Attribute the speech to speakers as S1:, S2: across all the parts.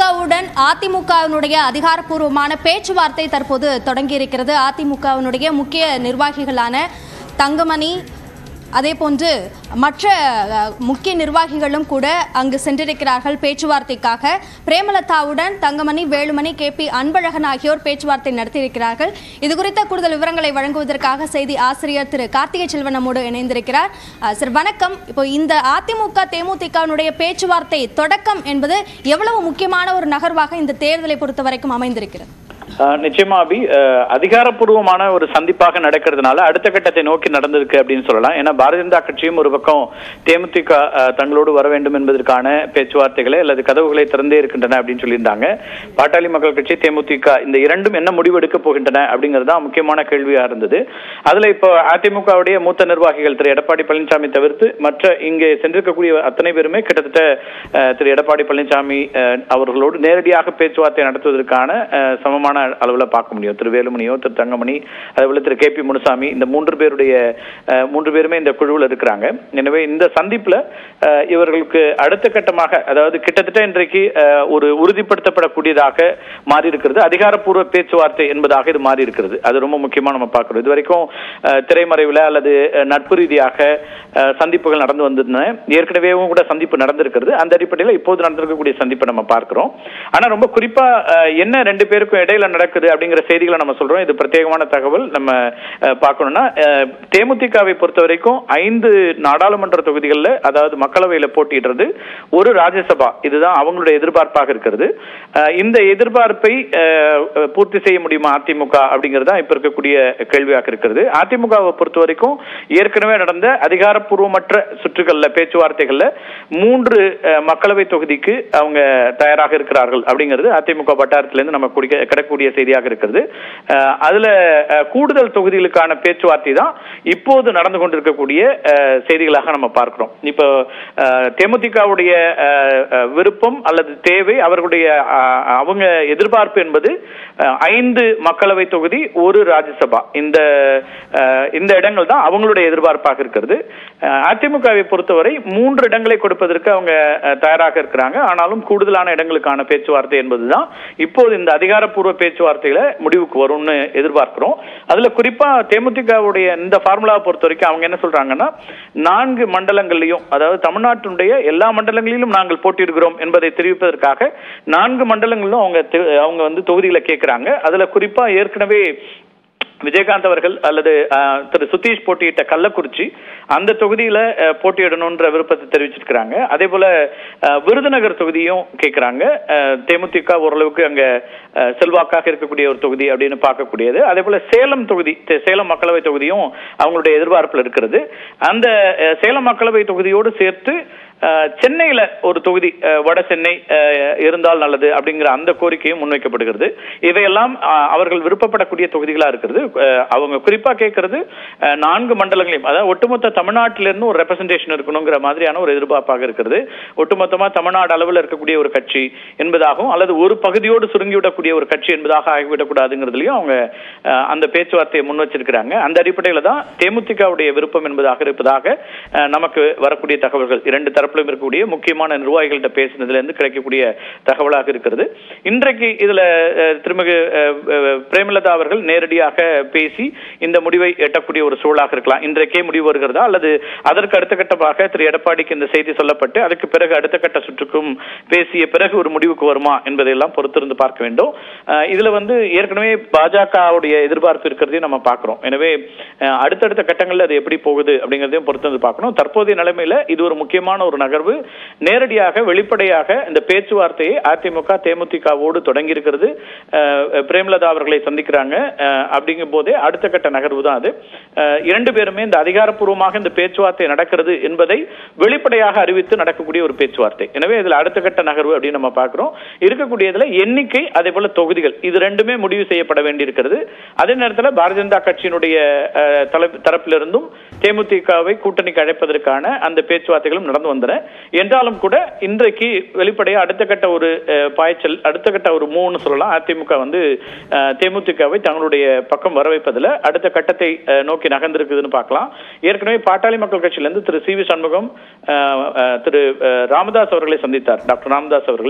S1: தேமுதிகவுடன் அதிமுகவினுடைய அதிகாரப்பூர்வமான பேச்சுவார்த்தை தற்போது தொடங்கியிருக்கிறது அதிமுகவினுடைய முக்கிய நிர்வாகிகளான தங்கமணி அதே போன்று மற்ற அஹ், முக்கிய நிர்வாகிகளும் கூட அங்கு சென்றிருக்கிறார்கள் பேச்சுவார்த்தைக்காக பிரேமலதாவுடன் தங்கமணி வேலுமணி கே பி அன்பழகன் ஆகியோர் பேச்சுவார்த்தை நடத்தியிருக்கிறார்கள் இது குறித்த கூடுதல் விவரங்களை வழங்குவதற்காக செய்தி ஆசிரியர் திரு கார்த்திகை செல்வன் நம்மோடு இணைந்திருக்கிறார் அஹ், சார் வணக்கம் இப்போ இந்த அதிமுக தேமுதிகவினுடைய பேச்சுவார்த்தை தொடக்கம் என்பது எவ்வளவு முக்கியமான ஒரு நகர்வாக இந்த தேர்தலை பொறுத்த வரைக்கும் அமைந்திருக்கிறது
S2: ஆஹ் நிச்சயமா அபி ஆஹ் அதிகாரப்பூர்வமான ஒரு சந்திப்பாக நடக்கிறதுனால அடுத்த கட்டத்தை நோக்கி நடந்திருக்கு அப்படின்னு சொல்லலாம் ஏன்னா பாரதிய ஜனதா கட்சியும் ஒரு பக்கம் தேமுதிக ஆஹ் தங்களோடு வர வேண்டும் என்பதற்கான பேச்சுவார்த்தைகளை அல்லது கதவுகளை திறந்தே இருக்கின்றன அப்படின்னு சொல்லியிருந்தாங்க பாட்டாளி மக்கள் கட்சி தேமுதிக இந்த இரண்டும் என்ன முடிவெடுக்க போகின்றன அப்படிங்கிறது தான் முக்கியமான கேள்வியா இருந்தது அதுல இப்போ அதிமுகவுடைய மூத்த நிர்வாகிகள் திரு எடப்பாடி பழனிசாமி தவிர்த்து மற்ற இங்கே சென்றிருக்கக்கூடிய அத்தனை பேருமே கிட்டத்தட்ட ஆஹ் திரு எடப்பாடி பழனிசாமி ஆஹ் அவர்களோடு நேரடியாக பேச்சுவார்த்தை நடத்துவதற்கான ஆஹ் சமமான அளவுல பார்க்க முடியும் திரு வேலுமணியோ திரு தங்கமணி அதேபோல திரு கே பி முனுசாமி இந்த மூன்று பேருடைய ஆஹ் மூன்று பேருமே இந்த குழுவில் இருக்கிறாங்க எனவே இந்த சந்திப்புல ஆஹ் இவர்களுக்கு அடுத்த கட்டமாக அதாவது கிட்டத்தட்ட இன்றைக்கு ஆஹ் ஒரு உறுதிப்படுத்தப்படக்கூடியதாக மாறி இருக்கிறது அதிகாரப்பூர்வ பேச்சுவார்த்தை என்பதாக இது மாறி இருக்கிறது அது ரொம்ப முக்கியமா நம்ம பார்க்கிறோம் இது வரைக்கும் ஆஹ் திரைமறைவுல அல்லது ஆஹ் நட்பு ரீதியாக ஆஹ் சந்திப்புகள் நடந்து வந்திருந்தன ஏற்கனவேவும் கூட சந்திப்பு நடந்திருக்கிறது அந்த அடிப்படையில் இப்போது நடந்திருக்கக்கூடிய சந்திப்பை நம்ம பார்க்கிறோம் ஆனா ரொம்ப குறிப்பா ஆஹ் என்ன ரெண்டு பேருக்கும் இடையில நடக்குது அப்படிங்கிற செய்திகளை நம்ம சொல்றோம் இது பிரத்யேகமான தகவல் நம்ம ஆஹ் பார்க்கணும்னா ஆஹ் தேமுதிகவை பொறுத்த வரைக்கும் ஐந்து நாடாளுமன்ற தொகுதிகளில் அதாவது மக்களவையில போட்டியிடுறது ஒரு ராஜ்யசபா இதுதான் அவங்களுடைய எதிர்பார்ப்பாக இருக்கிறது ஆஹ் இந்த எதிர்பார்ப்பை ஆஹ் பூர்த்தி செய்ய முடியுமா அதிமுக அப்படிங்கிறது தான் இப்ப இருக்கக்கூடிய கேள்வியாக இருக்கிறது அதிமுகவை பொறுத்த வரைக்கும் ஏற்கனவே நடந்த அதிகாரப்பூர்வமற்ற சுற்றுகள்ல பேச்சுவார்த்தைகள்ல மூன்று ஆஹ் மக்களவை தொகுதிக்கு அவங்க தயாராக இருக்கிறார்கள் அப்படிங்கிறது அதிமுக வட்டாரத்திலிருந்து நம்ம குடிக்க கிடக்கூடிய செய்தியாக இருக்கிறது ஆஹ் அதுல ஆஹ் கூடுதல் தொகுதிகளுக்கான பேச்சுவார்த்தை தான் இப்போது நடந்து கொண்டிருக்கக்கூடிய ஆஹ் செய்திகளாக நம்ம பார்க்கிறோம் இப்போ ஆஹ் தேமுதிகவுடைய ஆஹ் ஆஹ் விருப்பம் அல்லது தேவை அவர்களுடைய ஆஹ் அவங்க எதிர்பார்ப்பு என்பது ஆஹ் ஐந்து மக்களவை தொகுதி ஒரு ராஜ்யசபா இந்த ஆஹ் இந்த இடங்கள் தான் அவங்களுடைய எதிர்பார்ப்பாக இருக்கிறது ஆஹ் அதிமுகவை பொறுத்தவரை மூன்று இடங்களை கொடுப்பதற்கு அவங்க ஆஹ் தயாராக இருக்கிறாங்க ஆனாலும் கூடுதலான இடங்களுக்கான பேச்சுவார்த்தை என்பதுதான் இப்போது இந்த அதிகாரப்பூர்வ பேச்சுவார்த்தையில முடிவுக்கு வரும்னு எதிர்பார்க்கிறோம் அதுல குறிப்பா தேமுதிகவுடைய இந்த ஃபார்முலாவை பொறுத்த வரைக்கும் அவங்க என்ன சொல்றாங்கன்னா நான்கு மண்டலங்கள்லயும் அதாவது தமிழ்நாட்டினுடைய எல்லா மண்டலங்களிலும் நாங்கள் போட்டியிடுகிறோம் என்பதை தெரிவிப்பதற்காக நான்கு மண்டலங்களிலும் அவங்க தெ- அவங்க வந்து தொகுதிகளை கேட்கிறாங்க அதுல குறிப்பா ஏற்கனவே விஜயகாந்த் அவர்கள் அல்லது அஹ், திரு சுதீஷ் போட்டியிட்ட கள்ளக்குறிச்சி அந்த தொகுதியில அஹ், போட்டியிடணுன்ற விருப்பத்தை தெரிவிச்சிருக்கிறாங்க அதே போல அஹ், விருதுநகர் தொகுதியும் கேட்கிறாங்க அஹ், தேமுதிக ஓரளவுக்கு அங்க அஹ், செல்வாக்காக இருக்கக்கூடிய ஒரு தொகுதி அப்படின்னு பார்க்கக்கூடியது அதே போல சேலம் தொகுதி தே- சேலம் மக்களவை தொகுதியும் அவங்களுடைய எதிர்பார்ப்புல இருக்கிறது அந்த அஹ், சேலம் மக்களவை தொகுதியோடு சேர்த்து அஹ், சென்னையில ஒரு தொகுதி அஹ், வட சென்னை அஹ், இருந்தால் நல்லது அப்படிங்கிற அந்த கோரிக்கையும் முன்வைக்கப்படுகிறது இவையெல்லாம் அஹ், அவர்கள் விருப்பப்படக்கூடிய தொகுதிகளா இருக்கிறது அஹ், அவங்க குறிப்பா கேட்கறது அஹ், நான்கு மண்டலங்களையும் அதாவது ஒட்டுமொத்த தமிழ்நாட்டிலிருந்து ஒரு ரெப்ரசன்டேஷன் இருக்கணுங்கிற மாதிரியான ஒரு எதிர்பார்ப்பாக இருக்கிறது ஒட்டுமொத்தமா தமிழ்நாடு அளவில் இருக்கக்கூடிய ஒரு கட்சி என்பதாகவும் அல்லது ஒரு பகுதியோடு சுருங்கிவிடக்கூடிய ஒரு கட்சி என்பதாக ஆகிவிடக்கூடாதுங்கிறதுலயும் அவங்க அஹ், அந்த பேச்சுவார்த்தையை முன் வச்சிருக்கிறாங்க அந்த அடிப்படையில தான் தேமுதிகவுடைய விருப்பம் என்பதாக இருப்பதாக அஹ், நமக்கு வரக்கூடிய தகவல்கள் இரண்டு தரப்பிலும் இருக்கக்கூடிய முக்கியமான நிர்வாகிகள்கிட்ட பேசினதுல இருந்து கிடைக்கக்கூடிய தகவலாக இருக்கிறது இன்றைக்கு இதுல அஹ், திருமிகு அஹ், அஹ், பிரேமலதா அவர்கள் நேரடியாக பேசி இந்த முடிவை எட்டக்கூடிய ஒரு சூழலாக இருக்கலாம் இன்றைக்கே முடிவு வருகிறதா அல்லது அதற்கு அடுத்த கட்டமாக திரு எடப்பாடிக்கு இந்த செய்தி சொல்லப்பட்டு அதுக்கு பிறகு அடுத்த கட்ட சுற்றுக்கும் பேசிய பிறகு ஒரு முடிவுக்கு வருமா என்பதையெல்லாம் பொறுத்திருந்து பார்க்க வேண்டும் அஹ், இதுல வந்து ஏற்கனவே பாஜகவுடைய எதிர்பார்ப்பு இருக்கிறதையும் நம்ம பார்க்கிறோம் எனவே அஹ், அடுத்தடுத்த கட்டங்கள்ல அது எப்படி போகுது அப்படிங்கறதையும் பொறுத்திருந்து பார்க்கணும் தற்போதைய நிலைமையில இது ஒரு முக்கியமான ஒரு நகர்வு நேரடியாக வெளிப்படையாக இந்த பேச்சுவார்த்தையை அதிமுக தேமுதிகவோடு தொடங்கி இருக்கிறது அஹ், பிரேமலதா அவர்களை சந்திக்கிறாங்க அஹ், அப்படிங்கும் போதே அடுத்த கட்ட நகர்வு தான் அது அஹ், இரண்டு பேருமே இந்த அதிகாரப்பூர்வமாக இந்த பேச்சுவார்த்தை நடக்கிறது என்பதை வெளிப்படையாக அறிவித்து நடக்கக்கூடிய ஒரு பேச்சுவார்த்தை எனவே இதுல அடுத்த கட்ட நகர்வு அப்படின்னு நம்ம பார்க்கிறோம் இருக்கக்கூடியதுல எண்ணிக்கை அதே போல தொகுதிகள் இது ரெண்டுமே முடிவு செய்யப்பட வேண்டியிருக்கிறது அதே நேரத்தில் பாரதிய ஜனதா கட்சியினுடைய அஹ், தலை- தரப்பிலிருந்தும் தேமுதிகவை கூட்டணிக்கு அழைப்பதற்கான அந்த பேச்சுவார்த்தைகளும் நடந்து வந்தன என்றாலும் கூட இன்றைக்கு வெளிப்படையா அடுத்த கட்ட ஒரு அஹ், பாய்ச்சல் அடுத்த கட்ட ஒரு மூணு சொல்லலாம் அதிமுக வந்து அஹ், தேமுதிகவை தங்களுடைய பக்கம் வர வைப்பதில் அடுத்த கட்டத்தை அஹ், நோக்கி நகர்ந்திருக்குதுன்னு பார்க்கலாம் ஏற்கனவே பாட்டாளி மக்கள் கட்சியிலிருந்து திரு சி வி சண்முகம் அஹ், அஹ், திரு அஹ், ராமதாஸ் அவர்களை சந்தித்தார் டாக்டர் ராமதாஸ் அவர்களை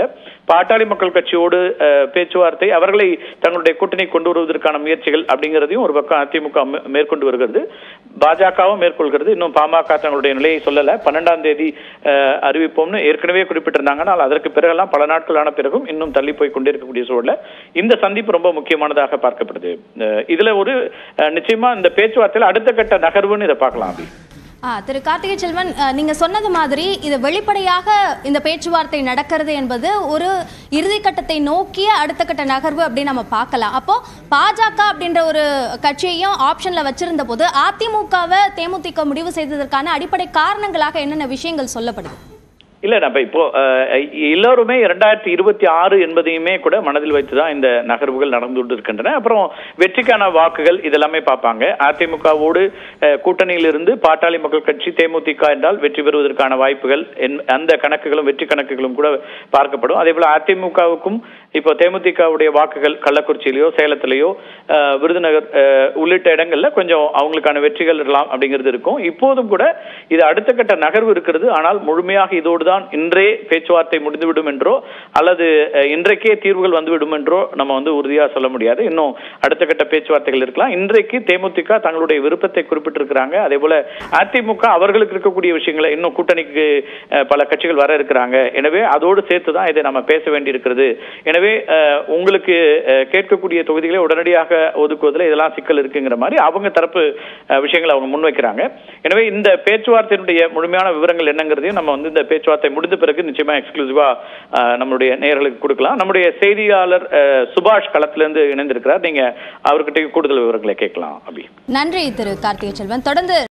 S2: பாட்டாளி மக்கள் கட்சியோடு அஹ், பேச்சுவார்த்தை அவர்களை தங்களுடைய கூட்டணி கொண்டு வருவதற்கான முயற்சிகள் அப்படிங்கிறதையும் ஒரு பக்கம் அதிமுக மே- மேற்கொண்டு வருகிறது பாஜகவும் மேற்கொள்கிறது இன்னும் பாமக தங்களுடைய நிலையை சொல்லல பன்னெண்டாம் தேதி அஹ், அறிவிப்போம்னு ஏற்கனவே குறிப்பிட்டிருந்தாங்க ஆனால் அதற்கு பிறகெல்லாம் பல நாட்களான பிறகும் இன்னும் தள்ளி போய் கொண்டிருக்கக்கூடிய சூழல்ல இந்த சந்திப்பு ரொம்ப முக்கியமானதாக பார்க்கப்படுது அஹ், இதுல ஒரு அஹ், நிச்சயமா இந்த பேச்சுவார்த்தையில அடுத்த கட்ட நகர்வுன்னு இதை பார்க்கலாம் அபி
S1: ஆ, திரு கார்த்திகை செல்வன் அ, நீங்க சொன்னது மாதிரி இது வெளிப்படையாக இந்த பேச்சுவார்த்தை நடக்கிறது என்பது ஒரு இறுதிக்கட்டத்தை நோக்கிய அடுத்த கட்ட நகர்வு அப்படின்னு நம்ம பார்க்கலாம் அப்போ பாஜக அப்படின்ற ஒரு கட்சியையும் ஆப்ஷன்ல வச்சிருந்த போது அதிமுகவை தேமுதிக முடிவு செய்ததற்கான அடிப்படை காரணங்களாக என்னென்ன விஷயங்கள் சொல்லப்படுது
S2: இல்ல நம்ம இப்போ அஹ், எல்லோருமே இரண்டாயிரத்தி இருபத்தி ஆறு என்பதையுமே கூட மனதில் வைத்துதான் இந்த நகர்வுகள் நடந்து கொண்டு இருக்கின்றன அப்புறம் வெற்றிக்கான வாக்குகள் இதெல்லாமே பார்ப்பாங்க அதிமுகவோடு அஹ், கூட்டணியிலிருந்து பாட்டாளி மக்கள் கட்சி தேமுதிக என்றால் வெற்றி பெறுவதற்கான வாய்ப்புகள் என்- அந்த கணக்குகளும் வெற்றி கணக்குகளும் கூட பார்க்கப்படும் அதே போல அதிமுகவுக்கும் இப்போ தேமுதிகவுடைய வாக்குகள் கள்ளக்குறிச்சியிலயோ சேலத்திலேயோ அஹ், விருதுநகர் அஹ், உள்ளிட்ட இடங்கள்ல கொஞ்சம் அவங்களுக்கான வெற்றிகள் இருக்கலாம் அப்படிங்கிறது இருக்கும் இப்போதும் கூட இது அடுத்த கட்ட நகர்வு இருக்கிறது ஆனால் முழுமையாக இதோடு தான் இன்றே பேச்சுவார்த்தை முடிந்துவிடும் என்றோ அல்லது அஹ், இன்றைக்கே தீர்வுகள் வந்துவிடும் என்றோ நம்ம வந்து உறுதியா சொல்ல முடியாது இன்னும் அடுத்த கட்ட பேச்சுவார்த்தைகள் இருக்கலாம் இன்றைக்கு தேமுதிக தங்களுடைய விருப்பத்தை குறிப்பிட்டிருக்கிறாங்க அதே போல அதிமுக அவர்களுக்கு இருக்கக்கூடிய விஷயங்களை இன்னும் கூட்டணிக்கு அஹ், பல கட்சிகள் வர இருக்கிறாங்க எனவே அதோடு சேர்த்து தான் இதை நம்ம பேச வேண்டியிருக்கிறது எனவே அஹ், உங்களுக்கு அஹ், கேட்கக்கூடிய தொகுதிகளை உடனடியாக ஒதுக்குவதில் இதெல்லாம் சிக்கல் இருக்குங்கிற மாதிரி அவங்க தரப்பு அஹ், விஷயங்களை அவங்க முன்வைக்கிறாங்க எனவே இந்த பேச்சுவார்த்தையினுடைய முழுமையான விவரங்கள் என்னங்கிறதையும் நம்ம வந்து இந்த பேச்சுவார்த்தை முடிந்த பிறகு நிச்சயமா எக்ஸ்க்ளூசிவா நம்மளுடைய நேயர்களுக்கு கொடுக்கலாம் நம்முடைய செய்தியாளர் அஹ், சுபாஷ் களத்திலிருந்து இணைந்திருக்கிறார் நீங்க அவர்கிட்ட கூடுதல் விவரங்களை கேட்கலாம் அபி
S1: நன்றி திரு கார்த்திகை செல்வன் தொடர்ந்து